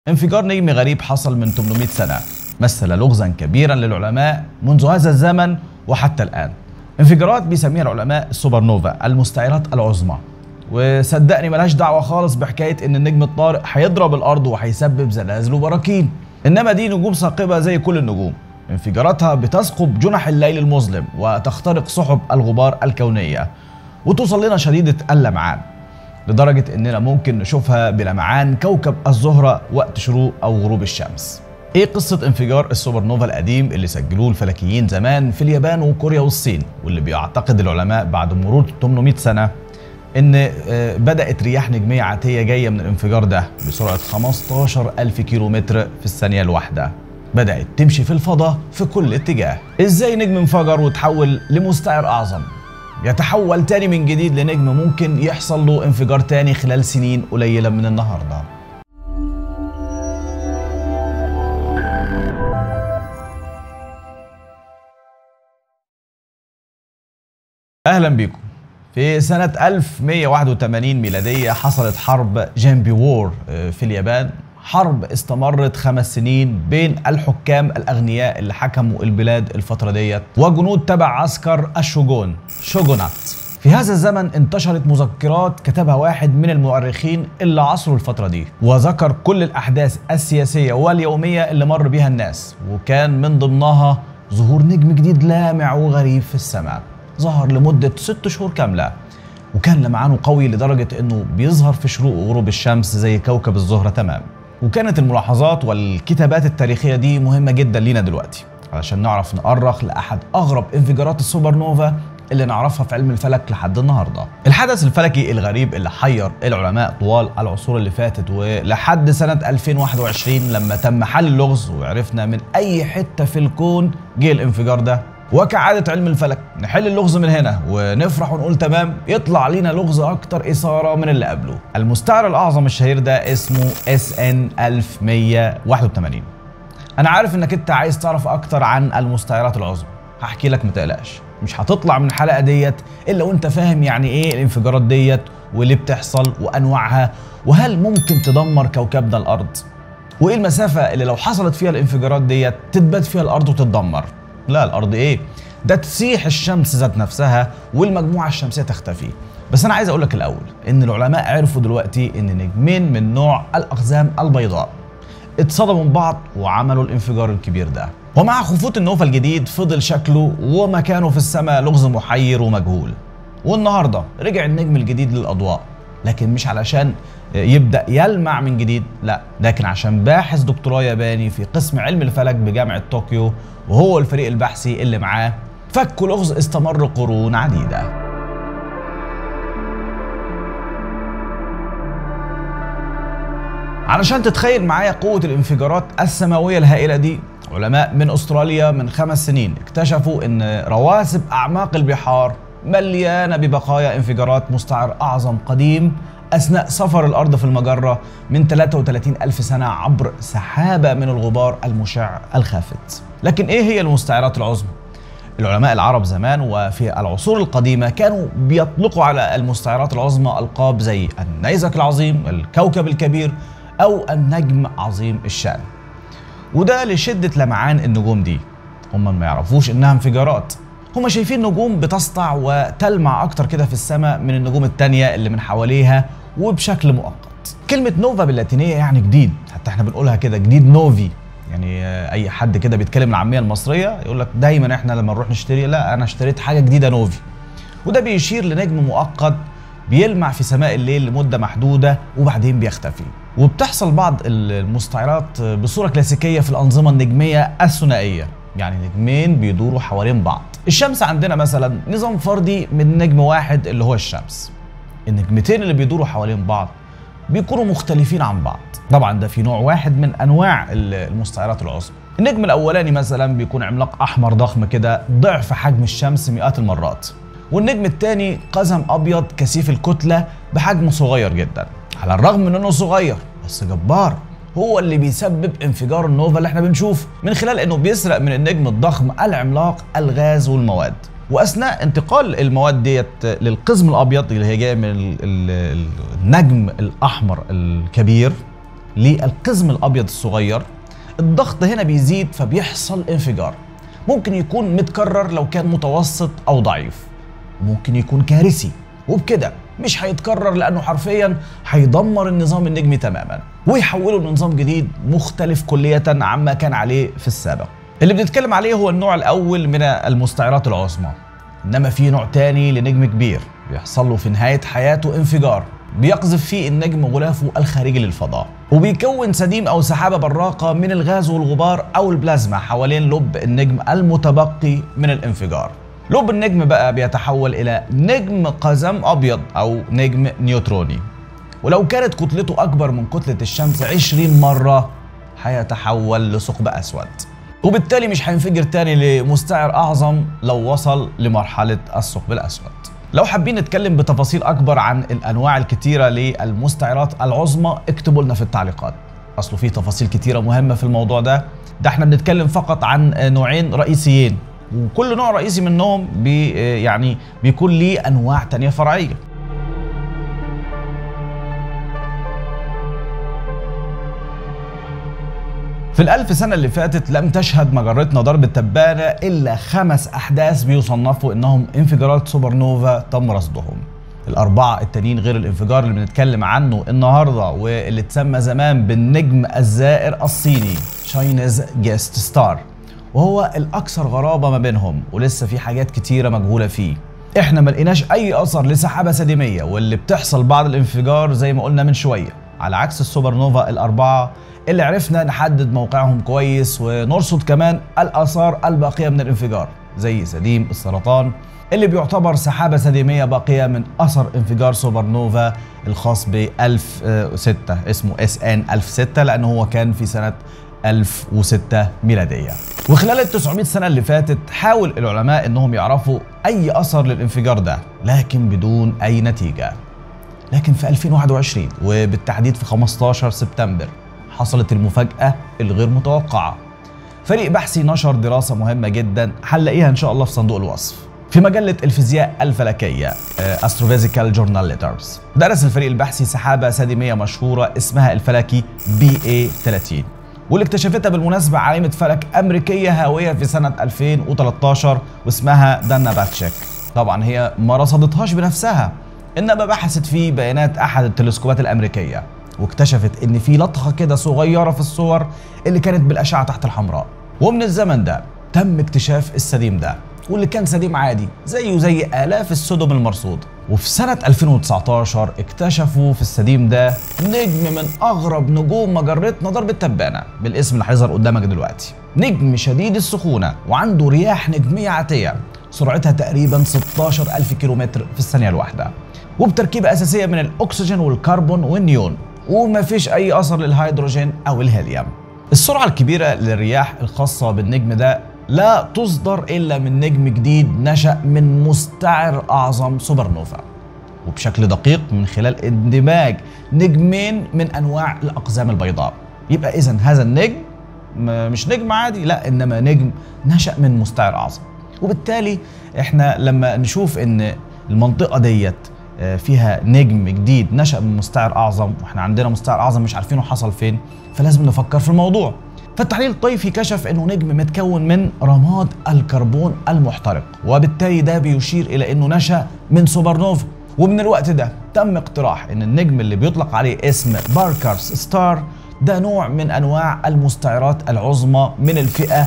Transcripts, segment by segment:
انفجار نجمي غريب حصل من 800 سنة مثل لغزا كبيرا للعلماء منذ هذا الزمن وحتى الآن انفجارات بيسميها العلماء السوبر نوفا المستعرات العظمى وصدقني ملهاش دعوة خالص بحكاية ان النجم الطارق هيضرب الارض وهيسبب زلازل وبراكين انما دي نجوم ثاقبة زي كل النجوم انفجاراتها بتثقب جنح الليل المظلم وتخترق سحب الغبار الكونية وتوصل لنا شديدة اللمعان لدرجة إننا ممكن نشوفها بلمعان كوكب الزهرة وقت شروق أو غروب الشمس. إيه قصة انفجار السوبر نوفا القديم اللي سجلوه الفلكيين زمان في اليابان وكوريا والصين واللي بيعتقد العلماء بعد مرور 800 سنة إن آه، بدأت رياح نجمية عاتية جاية من الانفجار ده بسرعة 15 ألف كيلومتر في الثانية الواحدة. بدأت تمشي في الفضاء في كل اتجاه. إزاي نجم انفجر وتحول لمستعر أعظم؟ يتحول تاني من جديد لنجم ممكن يحصل له انفجار تاني خلال سنين قليلة من النهاردة أهلا بكم في سنة 1181 ميلادية حصلت حرب جامبي وور آه، في اليابان حرب استمرت خمس سنين بين الحكام الأغنياء اللي حكموا البلاد الفترة ديت وجنود تبع عسكر الشوجون شوجونات في هذا الزمن انتشرت مذكرات كتبها واحد من المؤرخين اللي عصروا الفترة دي وذكر كل الأحداث السياسية واليومية اللي مر بيها الناس وكان من ضمنها ظهور نجم جديد لامع وغريب في السماء ظهر لمدة ست شهور كاملة وكان لمعانه قوي لدرجة انه بيظهر في شروق وغروب الشمس زي كوكب الزهرة تمام وكانت الملاحظات والكتابات التاريخية دي مهمة جدا لينا دلوقتي علشان نعرف نأرخ لأحد أغرب انفجارات السوبر نوفا اللي نعرفها في علم الفلك لحد النهارده. الحدث الفلكي الغريب اللي حير العلماء طوال العصور اللي فاتت ولحد سنه 2021 لما تم حل اللغز وعرفنا من اي حته في الكون جه الانفجار ده. وكعادة علم الفلك نحل اللغز من هنا ونفرح ونقول تمام يطلع لينا لغز أكتر إثارة من اللي قبله المستعر الأعظم الشهير ده اسمه SN 1181 أنا عارف إنك أنت عايز تعرف أكتر عن المستعرات العظمى هحكي لك متقلقش مش هتطلع من الحلقة ديت إلا وأنت فاهم يعني إيه الانفجارات ديت وليه بتحصل وأنواعها وهل ممكن تدمر كوكبنا الأرض وايه المسافه اللي لو حصلت فيها الانفجارات ديت تتبات فيها الارض وتتدمر لا الارض ايه ده تسيح الشمس ذات نفسها والمجموعه الشمسيه تختفي بس انا عايز اقول لك الاول ان العلماء عرفوا دلوقتي ان نجمين من نوع الاقزام البيضاء اتصدموا من بعض وعملوا الانفجار الكبير ده ومع خفوت النوفا الجديد فضل شكله ومكانه في السماء لغز محير ومجهول والنهارده رجع النجم الجديد للاضواء لكن مش علشان يبدا يلمع من جديد لا لكن عشان باحث دكتوراه ياباني في قسم علم الفلك بجامعه طوكيو وهو الفريق البحثي اللي معاه فكوا لغز استمر قرون عديده علشان تتخيل معايا قوة الانفجارات السماوية الهائلة دي علماء من استراليا من خمس سنين اكتشفوا ان رواسب اعماق البحار مليانة ببقايا انفجارات مستعر اعظم قديم اثناء سفر الارض في المجرة من 33 الف سنة عبر سحابة من الغبار المشع الخافت لكن ايه هي المستعرات العظمى؟ العلماء العرب زمان وفي العصور القديمة كانوا بيطلقوا على المستعرات العظمى ألقاب زي النيزك العظيم الكوكب الكبير أو النجم عظيم الشأن وده لشدة لمعان النجوم دي هم ما يعرفوش إنها انفجارات هم شايفين نجوم بتسطع وتلمع أكتر كده في السماء من النجوم التانية اللي من حواليها وبشكل مؤقت كلمة نوفا باللاتينية يعني جديد حتى احنا بنقولها كده جديد نوفي يعني آه، اي حد كده بيتكلم العاميه المصريه يقول لك دايما احنا لما نروح نشتري لا انا اشتريت حاجه جديده نوفي وده بيشير لنجم مؤقت بيلمع في سماء الليل لمده محدوده وبعدين بيختفي وبتحصل بعض المستعرات بصوره كلاسيكيه في الانظمه النجميه الثنائيه يعني نجمين بيدوروا حوالين بعض الشمس عندنا مثلا نظام فردي من نجم واحد اللي هو الشمس النجمتين اللي بيدوروا حوالين بعض بيكونوا مختلفين عن بعض طبعا ده في نوع واحد من انواع المستعرات العظمى النجم الاولاني مثلا بيكون عملاق احمر ضخم كده ضعف حجم الشمس مئات المرات والنجم الثاني قزم ابيض كثيف الكتله بحجم صغير جدا على الرغم من انه صغير بس جبار هو اللي بيسبب انفجار النوفا اللي احنا بنشوفه من خلال انه بيسرق من النجم الضخم العملاق الغاز والمواد واثناء انتقال المواد ديت للقزم الابيض اللي هي جايه من ال- ال- النجم الاحمر الكبير للقزم الابيض الصغير الضغط هنا بيزيد فبيحصل انفجار ممكن يكون متكرر لو كان متوسط او ضعيف ممكن يكون كارثي وبكده مش هيتكرر لانه حرفيا هيدمر النظام النجمي تماما ويحوله لنظام جديد مختلف كلية عما كان عليه في السابق اللي بنتكلم عليه هو النوع الاول من المستعرات العظمى انما في نوع تاني لنجم كبير بيحصل له في نهاية حياته انفجار بيقذف فيه النجم غلافه الخارجي للفضاء وبيكون سديم او سحابه براقه من الغاز والغبار او البلازما حوالين لب النجم المتبقي من الانفجار لب النجم بقى بيتحول الى نجم قزم ابيض او نجم نيوتروني ولو كانت كتلته اكبر من كتله الشمس 20 مره هيتحول لثقب اسود وبالتالي مش هينفجر تاني لمستعر اعظم لو وصل لمرحله الثقب الاسود لو حابين نتكلم بتفاصيل اكبر عن الانواع الكتيره للمستعرات العظمى اكتبوا لنا في التعليقات اصله في تفاصيل كتيره مهمه في الموضوع ده ده احنا بنتكلم فقط عن نوعين رئيسيين وكل نوع رئيسي منهم بي يعني بيكون ليه انواع تانية فرعيه في الألف سنة اللي فاتت لم تشهد مجرتنا ضرب التبانة إلا خمس أحداث بيصنفوا إنهم انفجارات سوبر نوفا تم رصدهم الأربعة التانيين غير الانفجار اللي بنتكلم عنه النهاردة واللي اتسمى زمان بالنجم الزائر الصيني شاينيز جيست ستار وهو الأكثر غرابة ما بينهم ولسه في حاجات كتيرة مجهولة فيه احنا ما لقيناش اي اثر لسحابه سديميه واللي بتحصل بعد الانفجار زي ما قلنا من شويه على عكس السوبر نوفا الاربعه اللي عرفنا نحدد موقعهم كويس ونرصد كمان الاثار الباقيه من الانفجار زي سديم السرطان اللي بيعتبر سحابه سديميه باقيه من اثر انفجار سوبر نوفا الخاص ب 1006 اسمه اس ان 1006 لانه هو كان في سنه 1006 ميلاديه وخلال ال 900 سنه اللي فاتت حاول العلماء انهم يعرفوا اي اثر للانفجار ده لكن بدون اي نتيجه لكن في 2021 وبالتحديد في 15 سبتمبر حصلت المفاجأة الغير متوقعة فريق بحثي نشر دراسة مهمة جدا هنلاقيها إن شاء الله في صندوق الوصف في مجلة الفيزياء الفلكية استروفيزيكال جورنال ليترز درس الفريق البحثي سحابة سديمية مشهورة اسمها الفلكي بي اي 30 واللي اكتشفتها بالمناسبة عالمة فلك أمريكية هاوية في سنة 2013 واسمها دانا باتشيك طبعا هي ما رصدتهاش بنفسها إنما بحثت في بيانات أحد التلسكوبات الأمريكية واكتشفت ان في لطخه كده صغيره في الصور اللي كانت بالاشعه تحت الحمراء ومن الزمن ده تم اكتشاف السديم ده واللي كان سديم عادي زيه زي الاف السدم المرصود وفي سنة 2019 اكتشفوا في السديم ده نجم من أغرب نجوم مجرتنا ضرب التبانة بالاسم اللي هيظهر قدامك دلوقتي نجم شديد السخونة وعنده رياح نجمية عاتية سرعتها تقريبا 16 ألف كيلومتر في الثانية الواحدة وبتركيبة أساسية من الأكسجين والكربون والنيون وما فيش اي اثر للهيدروجين او الهيليوم السرعه الكبيره للرياح الخاصه بالنجم ده لا تصدر الا من نجم جديد نشا من مستعر اعظم سوبر نوفا وبشكل دقيق من خلال اندماج نجمين من انواع الاقزام البيضاء يبقى اذا هذا النجم مش نجم عادي لا انما نجم نشا من مستعر اعظم وبالتالي احنا لما نشوف ان المنطقه ديت فيها نجم جديد نشأ من مستعر أعظم وإحنا عندنا مستعر أعظم مش عارفينه حصل فين فلازم نفكر في الموضوع فالتحليل الطيفي كشف انه نجم متكون من رماد الكربون المحترق وبالتالي ده بيشير الى انه نشا من سوبر نوفا ومن الوقت ده تم اقتراح ان النجم اللي بيطلق عليه اسم باركرز ستار ده نوع من انواع المستعرات العظمى من الفئه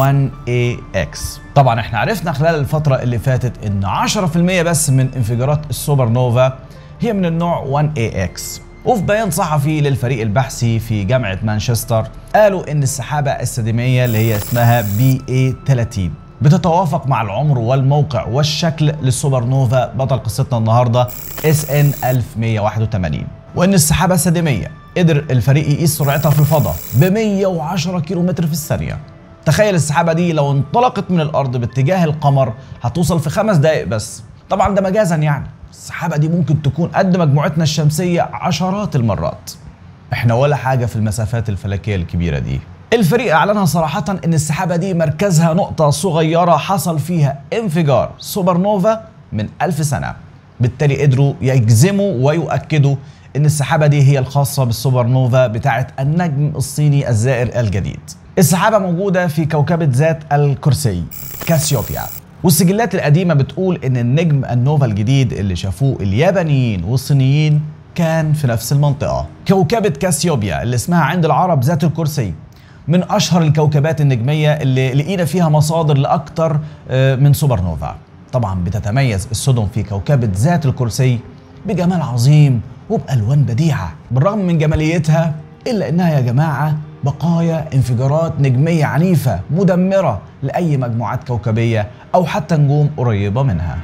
1AX طبعا احنا عرفنا خلال الفتره اللي فاتت ان 10% بس من انفجارات السوبر نوفا هي من النوع 1AX وفي بيان صحفي للفريق البحثي في جامعه مانشستر قالوا ان السحابه السديميه اللي هي اسمها بي اي 30 بتتوافق مع العمر والموقع والشكل للسوبر نوفا بطل قصتنا النهارده اس ان 1181 وان السحابه السديميه قدر الفريق يقيس سرعتها في الفضاء ب 110 كيلومتر في الثانيه تخيل السحابه دي لو انطلقت من الارض باتجاه القمر هتوصل في خمس دقائق بس طبعا ده مجازا يعني السحابه دي ممكن تكون قد مجموعتنا الشمسيه عشرات المرات احنا ولا حاجه في المسافات الفلكيه الكبيره دي الفريق اعلنها صراحه ان السحابه دي مركزها نقطه صغيره حصل فيها انفجار سوبر نوفا من ألف سنه بالتالي قدروا يجزموا ويؤكدوا ان السحابه دي هي الخاصه بالسوبر نوفا بتاعه النجم الصيني الزائر الجديد السحابه موجوده في كوكبه ذات الكرسي كاسيوبيا والسجلات القديمة بتقول إن النجم النوفا الجديد اللي شافوه اليابانيين والصينيين كان في نفس المنطقة كوكبة كاسيوبيا اللي اسمها عند العرب ذات الكرسي من أشهر الكوكبات النجمية اللي لقينا فيها مصادر لأكثر من سوبر نوفا طبعا بتتميز السدن في كوكبة ذات الكرسي بجمال عظيم وبألوان بديعة بالرغم من جماليتها إلا إنها يا جماعة بقايا انفجارات نجمية عنيفة مدمرة لأي مجموعات كوكبية أو حتى نجوم قريبة منها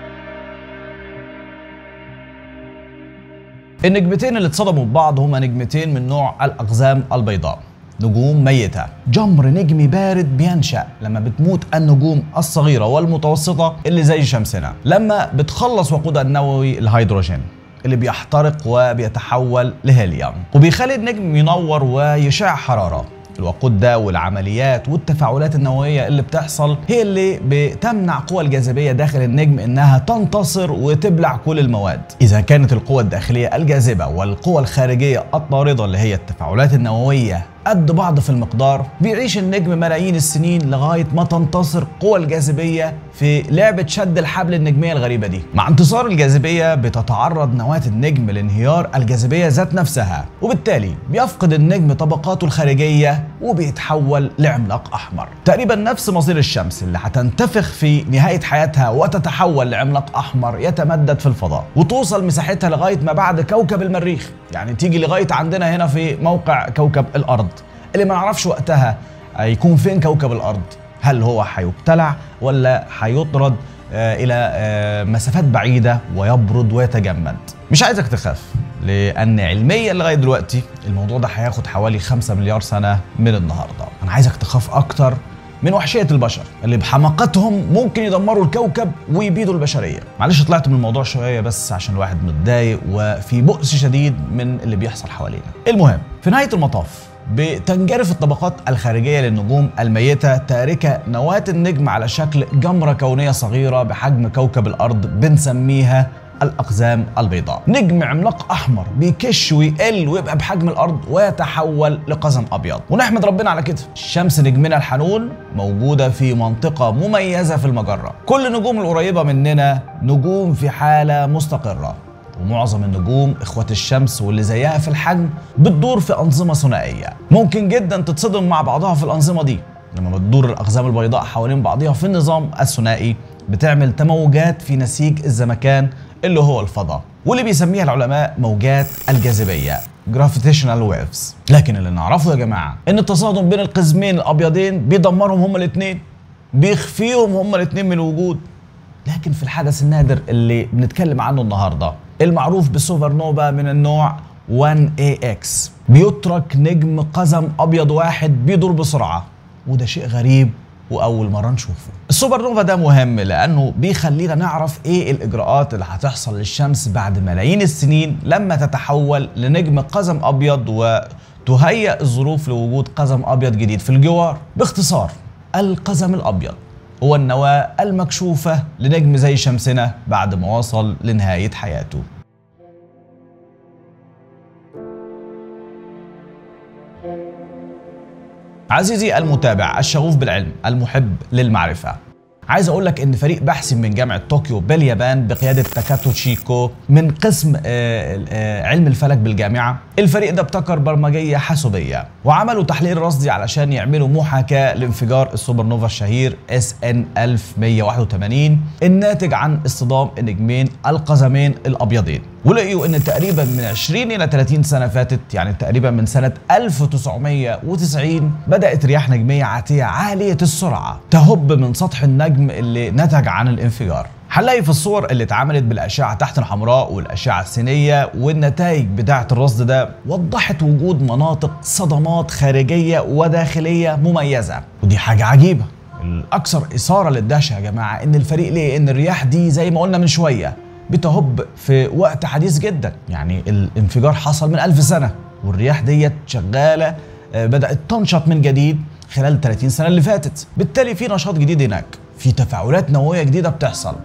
النجمتين اللي اتصدموا ببعض هما نجمتين من نوع الأقزام البيضاء نجوم ميتة جمر نجمي بارد بينشأ لما بتموت النجوم الصغيرة والمتوسطة اللي زي شمسنا لما بتخلص وقودها النووي الهيدروجين اللي بيحترق وبيتحول لهيليوم وبيخلي النجم ينور ويشع حرارة الوقود ده والعمليات والتفاعلات النووية اللي بتحصل هي اللي بتمنع قوى الجاذبية داخل النجم انها تنتصر وتبلع كل المواد اذا كانت القوى الداخلية الجاذبة والقوى الخارجية الطاردة اللي هي التفاعلات النووية قد بعض في المقدار بيعيش النجم ملايين السنين لغاية ما تنتصر قوى الجاذبية في لعبة شد الحبل النجمية الغريبة دي مع انتصار الجاذبية بتتعرض نواة النجم لانهيار الجاذبية ذات نفسها وبالتالي بيفقد النجم طبقاته الخارجية وبيتحول لعملاق أحمر تقريبا نفس مصير الشمس اللي هتنتفخ في نهاية حياتها وتتحول لعملاق أحمر يتمدد في الفضاء وتوصل مساحتها لغاية ما بعد كوكب المريخ يعني تيجي لغاية عندنا هنا في موقع كوكب الأرض اللي ما نعرفش وقتها هيكون فين كوكب الارض هل هو هيبتلع ولا هيطرد آه الى آه مسافات بعيده ويبرد ويتجمد مش عايزك تخاف لان علميا لغايه دلوقتي الموضوع ده هياخد حوالي 5 مليار سنه من النهارده انا عايزك تخاف اكتر من وحشيه البشر اللي بحماقتهم ممكن يدمروا الكوكب ويبيدوا البشريه معلش طلعت من الموضوع شويه بس عشان الواحد متضايق وفي بؤس شديد من اللي بيحصل حوالينا المهم في نهايه المطاف بتنجرف الطبقات الخارجية للنجوم الميتة تاركة نواة النجم على شكل جمرة كونية صغيرة بحجم كوكب الأرض بنسميها الأقزام البيضاء نجم عملاق أحمر بيكش ويقل ويبقى بحجم الأرض ويتحول لقزم أبيض ونحمد ربنا على كده الشمس نجمنا الحنون موجودة في منطقة مميزة في المجرة كل النجوم القريبة مننا نجوم في حالة مستقرة ومعظم النجوم اخوات الشمس واللي زيها في الحجم بتدور في انظمه ثنائيه ممكن جدا تتصدم مع بعضها في الانظمه دي لما بتدور الاقزام البيضاء حوالين بعضها في النظام الثنائي بتعمل تموجات في نسيج الزمكان اللي هو الفضاء واللي بيسميها العلماء موجات الجاذبيه gravitational waves لكن اللي نعرفه يا جماعه ان التصادم بين القزمين الابيضين بيدمرهم هما الاثنين بيخفيهم هما الاثنين من الوجود لكن في الحدث النادر اللي بنتكلم عنه النهارده المعروف بسوبر نوفا من النوع 1AX بيترك نجم قزم ابيض واحد بيدور بسرعه وده شيء غريب واول مره نشوفه السوبر نوفا ده مهم لانه بيخلينا نعرف ايه الاجراءات اللي هتحصل للشمس بعد ملايين السنين لما تتحول لنجم قزم ابيض وتهيأ الظروف لوجود قزم ابيض جديد في الجوار باختصار القزم الابيض هو النواة المكشوفة لنجم زي شمسنا بعد ما وصل لنهاية حياته عزيزي المتابع الشغوف بالعلم المحب للمعرفة عايز اقول لك ان فريق بحثي من جامعه طوكيو باليابان بقياده تاكاتو شيكو من قسم آه، آه، علم الفلك بالجامعه الفريق ده ابتكر برمجيه حاسوبيه وعملوا تحليل رصدي علشان يعملوا محاكاه لانفجار السوبر نوفا الشهير اس ان 1181 الناتج عن اصطدام النجمين القزمين الابيضين ولقيوا ان تقريبا من 20 الى 30 سنه فاتت يعني تقريبا من سنه 1990 بدات رياح نجميه عاتيه عاليه السرعه تهب من سطح النجم اللي نتج عن الانفجار هنلاقي في الصور اللي اتعملت بالاشعه تحت الحمراء والاشعه السينيه والنتائج بتاعه الرصد ده وضحت وجود مناطق صدمات خارجيه وداخليه مميزه ودي حاجه عجيبه الاكثر اثاره للدهشه يا جماعه ان الفريق ليه ان الرياح دي زي ما قلنا من شويه بتهب في وقت حديث جدا يعني الانفجار حصل من ألف سنة والرياح ديت شغالة آه، بدأت تنشط من جديد خلال 30 سنة اللي فاتت بالتالي في نشاط جديد هناك في تفاعلات نووية جديدة بتحصل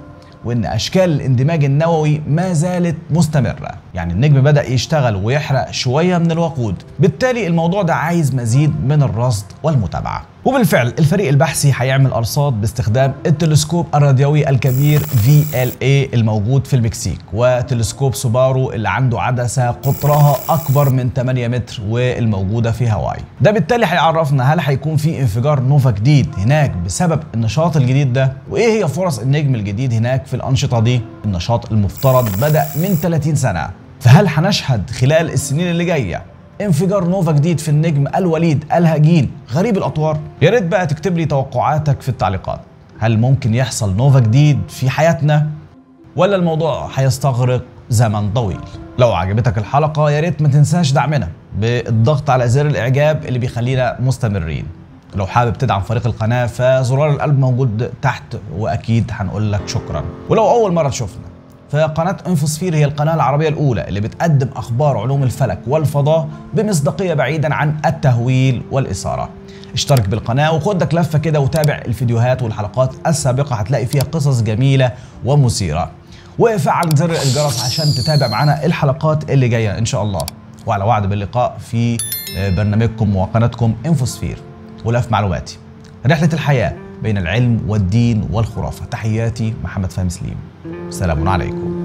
وان اشكال الاندماج النووي ما زالت مستمره يعني النجم بدا يشتغل ويحرق شويه من الوقود بالتالي الموضوع ده عايز مزيد من الرصد والمتابعه وبالفعل الفريق البحثي هيعمل ارصاد باستخدام التلسكوب الراديوي الكبير VLA الموجود في المكسيك وتلسكوب سوبارو اللي عنده عدسه قطرها اكبر من 8 متر والموجوده في هاواي ده بالتالي هيعرفنا هل هيكون في انفجار نوفا جديد هناك بسبب النشاط الجديد ده وايه هي فرص النجم الجديد هناك في الانشطه دي النشاط المفترض بدا من 30 سنه فهل هنشهد خلال السنين اللي جايه انفجار نوفا جديد في النجم الوليد الهجين غريب الاطوار يا ريت بقى تكتب لي توقعاتك في التعليقات هل ممكن يحصل نوفا جديد في حياتنا ولا الموضوع هيستغرق زمن طويل لو عجبتك الحلقه يا ريت ما تنساش دعمنا بالضغط على زر الاعجاب اللي بيخلينا مستمرين لو حابب تدعم فريق القناه فزرار القلب موجود تحت واكيد هنقول لك شكرا ولو اول مره تشوفنا فقناة انفوسفير هي القناة العربية الأولى اللي بتقدم أخبار علوم الفلك والفضاء بمصداقية بعيدا عن التهويل والإثارة. اشترك بالقناة وخدك لفة كده وتابع الفيديوهات والحلقات السابقة هتلاقي فيها قصص جميلة ومثيرة. وفعل زر الجرس عشان تتابع معنا الحلقات اللي جاية إن شاء الله. وعلى وعد باللقاء في برنامجكم وقناتكم انفوسفير غلاف معلوماتي. رحلة الحياة بين العلم والدين والخرافة تحياتي محمد فهمي سليم سلام عليكم